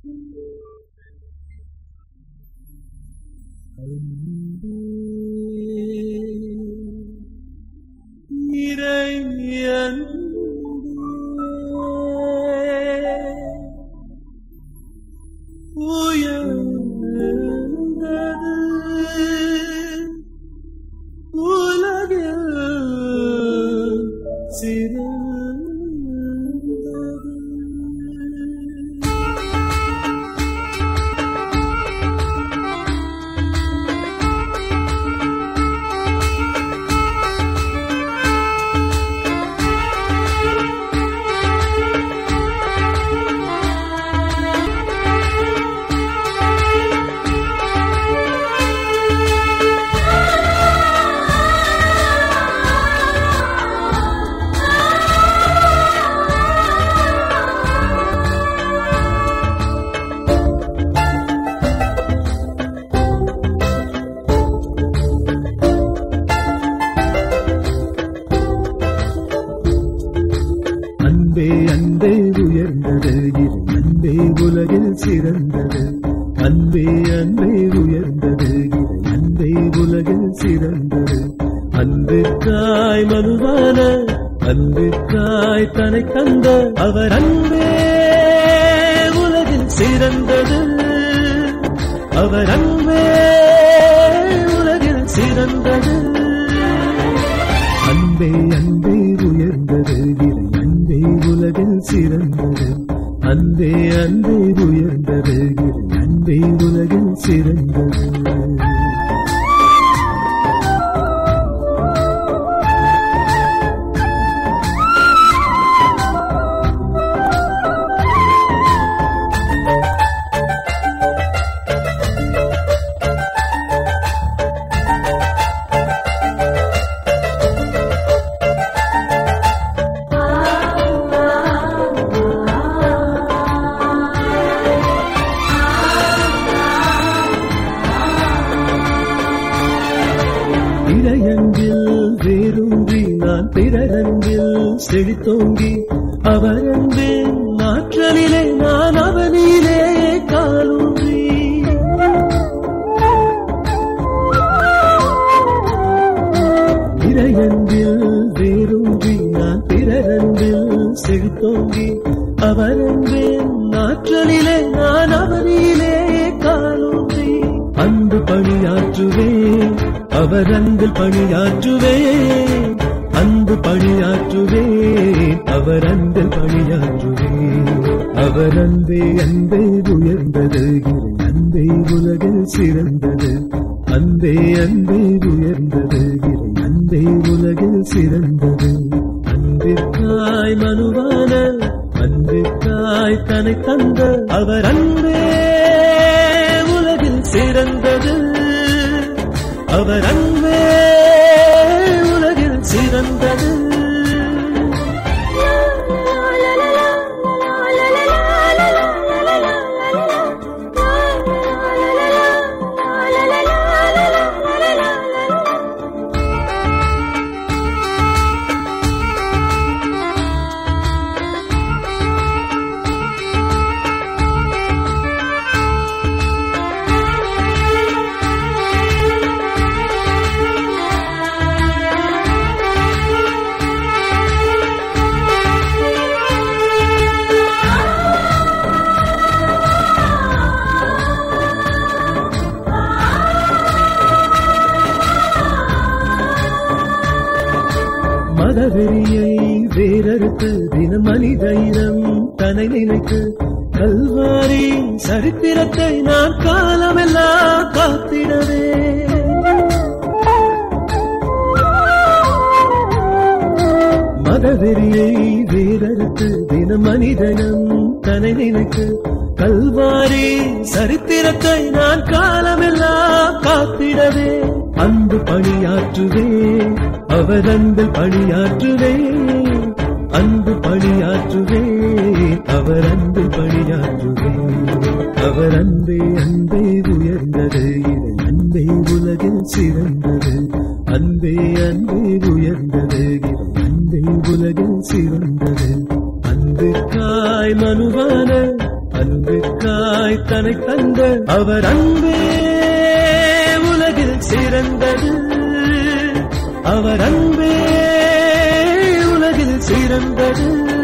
அன்பே அன்பே உயர்ந்தது இரு அன்பே உலகில் சிறந்தது அன்பே அன்பே உயர்ந்தது இரு அன்பே உலகில் சிறந்தது அன்புக்காய் மனுவான அன்புக்காய் தனை தந்த அவர் அன்பே உலகில் சிறந்தது அவர் அன்பே உலகில் சிறந்தது அன்பே அன்பே உயர்ந்தது இறை அன்பே உலகில் சிறந்தது அன்பே அன்பே உயர்ந்தது இறை அன்பே உலகில் சிறந்தது இளையங்கில் வேரூன்றி நான் பிறரங்கில் செழித்தோங்கி அவரன்பின் ஆற்றலிலே நான் அவனிலே காலூன்றி இறையன்பில் வேரூன்றி நான் பிறரன்பில் செழித்தோங்கி அவரன்பின் ஆற்றலிலே நான் அவனிலே காலூன்றி அன்பு பணியாற்றுவேன் அவர் அன்பில் பணியாற்றுவேன் அன்பு பணியாற்றுவேன் அவர் அன்பில் பணியாற்றுவேன் அவர் அன்பே அன்பே உயர்ந்தது இறை அன்பே உலகில் சிறந்தது அன்பே அன்பே உயர்ந்தது இறை அன்பே உலகில் சிறந்தது அன்பிற்காய் மனுவான அன்பிற்காய் தனை தந்த அவர் அன்பே உலகில் சிறந்தது அவர் அன்பே உலகில் சிறந்தது மதவெறியை வேறறுத்து தினம் மனிதயிரம் தன்னை நினைத்து கல்வாரி சரித்திரத்தை நான் காலமெல்லாம் காத்திடவே மதவெறியை வேறறுத்து தினம் மனிதனம் தன்னை நினைத்து கல்வாரி சரித்திரத்தை நான் காலமெல்லாம் காத்திடவே அன்பு பணியாற்றுவே அவர் அன்பில் பணியாற்றுவே அன்பு பணியாற்றுவே அவர் அன்பில் பணியாற்றுவே அவர் அன்பே அன்பே உயர்ந்தது இறை அன்பே உலகில் சிறந்தது அன்பே அன்பே உயர்ந்தது இறை அன்பே உலகில் சிறந்தது அன்புக்காய் மனுவான அன்புக்காய் தனை தந்த அவர் அன்பே உலகில் சிறந்தது அவர் அன்பே உலகில் சிறந்தது